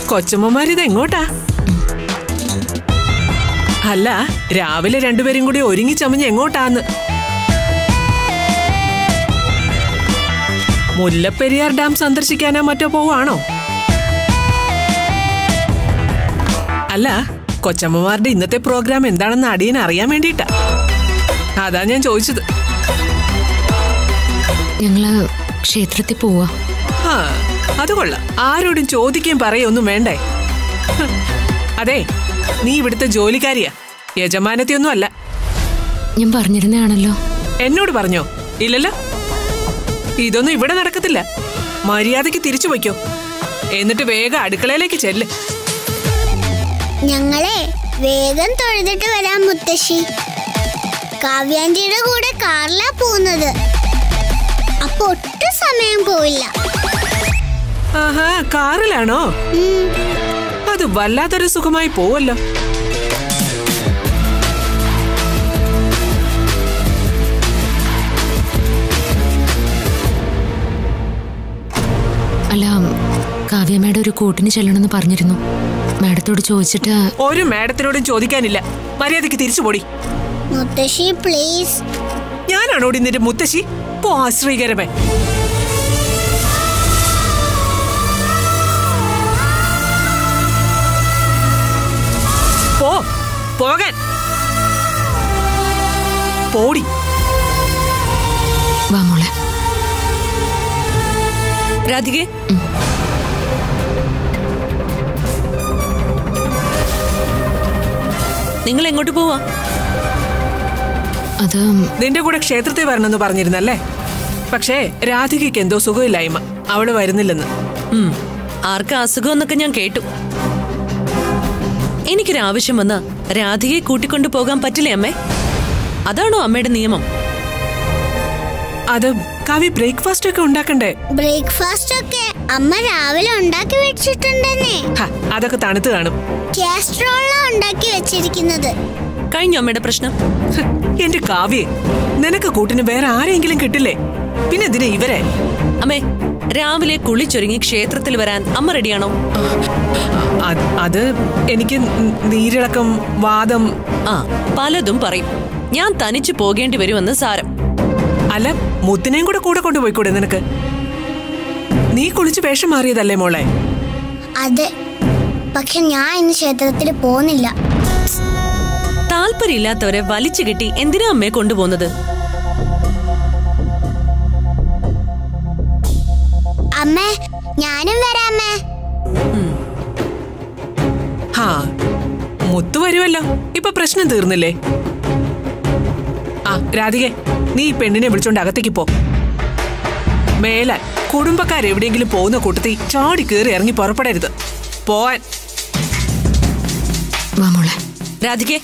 കൊച്ചമ്മമാരിത് എങ്ങോട്ടാ അല്ല രാവിലെ രണ്ടുപേരും കൂടി ഒരുങ്ങി ചമഞ്ഞ് എങ്ങോട്ടാന്ന് മുല്ലപ്പെരിയാർ ഡാം സന്ദർശിക്കാനോ മറ്റോ പോവാണോ അല്ല കൊച്ചമ്മമാരുടെ ഇന്നത്തെ പ്രോഗ്രാം എന്താണെന്ന് അടിയൻ അറിയാൻ വേണ്ടിയിട്ടാ അതാ ഞാൻ ചോദിച്ചത് ഞങ്ങള് ക്ഷേത്രത്തിൽ പോവാ ആ അത് കൊള്ളാം ആരോടും ചോദിക്കുകയും പറയൊന്നും വേണ്ടേ ഹ്, അതെ നീ ഇവിടുത്തെ ജോലിക്കാരിയാ യജമാനത്തിയൊന്നും അല്ല ഞാൻ പറഞ്ഞിരുന്നതാണല്ലോ എന്നോട് പറഞ്ഞോ ഇല്ലല്ലോ ഇതൊന്നും ഇവിടെ നടക്കത്തില്ല മര്യാദയ്ക്ക് തിരിച്ചു വയ്ക്കോ എന്നിട്ട് വേഗം അടുക്കളയിലേക്ക് ചെല്ല് ഞങ്ങളെ വേഗം തൊഴുതിട്ട് വരാം മുത്തശ്ശി കാവ്യാന്റിയുടെ കൂടെ കാറിലാ പോകുന്നത് അപ്പൊ ഒട്ടും സമയം പോയില്ല ആഹാ കാറിലാണോ ഉം, അത് വല്ലാത്തൊരു സുഖമായി പോവല്ലോ അല്ല കാവ്യ മേഡം ഒരു കൂട്ടിന് ചെല്ലണമെന്ന് പറഞ്ഞിരുന്നു മാഡത്തോട് ചോദിച്ചിട്ട് ഒരു മാഡത്തിനോടും ചോദിക്കാനില്ല മര്യാദയ്ക്ക് തിരിച്ചു പോടി മുത്തശ്ശി പ്ലീസ് ഞാനാണോടി നിന്റെ മുത്തശ്ശി പോ ആശ്രീകരമേ പോ പോകാൻ പോടി വാ മോളെ രാധികെ നിങ്ങൾ എങ്ങോട്ട് പോവാ അത് നിന്റെ കൂടെ ക്ഷേത്രത്തിൽ വരണമെന്ന് പറഞ്ഞിരുന്നല്ലേ പക്ഷേ രാധികയ്ക്ക് എന്തോ സുഖമില്ലായ്മ അവള് വരുന്നില്ലെന്ന് ഉം. ആർക്ക് അസുഖം എന്നൊക്കെ ഞാൻ കേട്ടു എനിക്കൊരാവശ്യം വന്ന രാധികയെ കൂട്ടിക്കൊണ്ടു പോകാൻ പറ്റില്ലേ അമ്മേ അതാണോ അമ്മയുടെ നിയമം അത് കവി ബ്രേക്ക്ഫാസ്റ്റ് ഒക്കെ ഉണ്ടാക്കണ്ടേ ബ്രേക്ക്ഫാസ്റ്റ് ഒക്കെ അമ്മ രാവിലെ ഉണ്ടാക്കി വെച്ചിട്ടുണ്ടെന്നേ ഹ, അതൊക്കെ തണുത്ത് കാണും കാസ്ട്രോളാ ഉണ്ടാക്കി വെച്ചിരിക്കുന്നത് കഴിഞ്ഞു അമ്മയുടെ പ്രശ്നം ഹ്, എന്റെ കാവ്യെ നിനക്ക് കൂട്ടിന് വേറെ ആരെങ്കിലും കിട്ടില്ലേ പിന്നെ ഇതിന് ഇവരെ അമ്മേ രാവിലെ കുളിച്ചൊരുങ്ങി ക്ഷേത്രത്തിൽ വരാൻ അമ്മ റെഡിയാണോ അത് അത് എനിക്ക് ന- നീരിളക്കം വാദം ആ പലതും പറയും ഞാൻ തനിച്ചു പോകേണ്ടി വരുമെന്ന് സാരം അല്ല മുത്തിനെയും കൂടെ കൂടെ കൊണ്ടുപോയിക്കൂടെ നിനക്ക് നീ കുളിച്ച് വേഷം മാറിയതല്ലേ മോളെ അതെ പക്ഷെ ഞാൻ ഇന്ന് ക്ഷേത്രത്തിൽ പോകുന്നില്ല താല്പര്യമില്ലാത്തവരെ വലിച്ചു കെട്ടി എന്തിനാ അമ്മയെ കൊണ്ടുപോകുന്നത് അമ്മേ ഞാനും വരാമേ ഹാ മുത്തു വരുമല്ലോ ഇപ്പൊ പ്രശ്നം തീർന്നില്ലേ ആ രാധികെ നീ ഈ പെണ്ണിനെ വിളിച്ചോണ്ട് അകത്തേക്ക് പോ മേലാൽ കുടുംബക്കാരെവിടെയെങ്കിലും പോകുന്ന കൂട്ടത്തിൽ ചാടി കയറി ഇറങ്ങി പുറപ്പെടരുത് പോവാൻ വാ മോളെ രാധികെ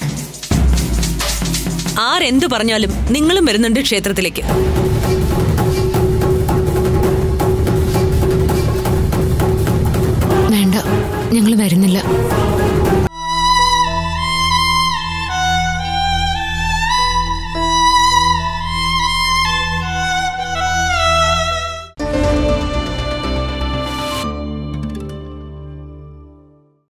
ആരെന്തു പറഞ്ഞാലും നിങ്ങളും വരുന്നുണ്ട് ക്ഷേത്രത്തിലേക്ക് വേണ്ട ഞങ്ങൾ വരുന്നില്ല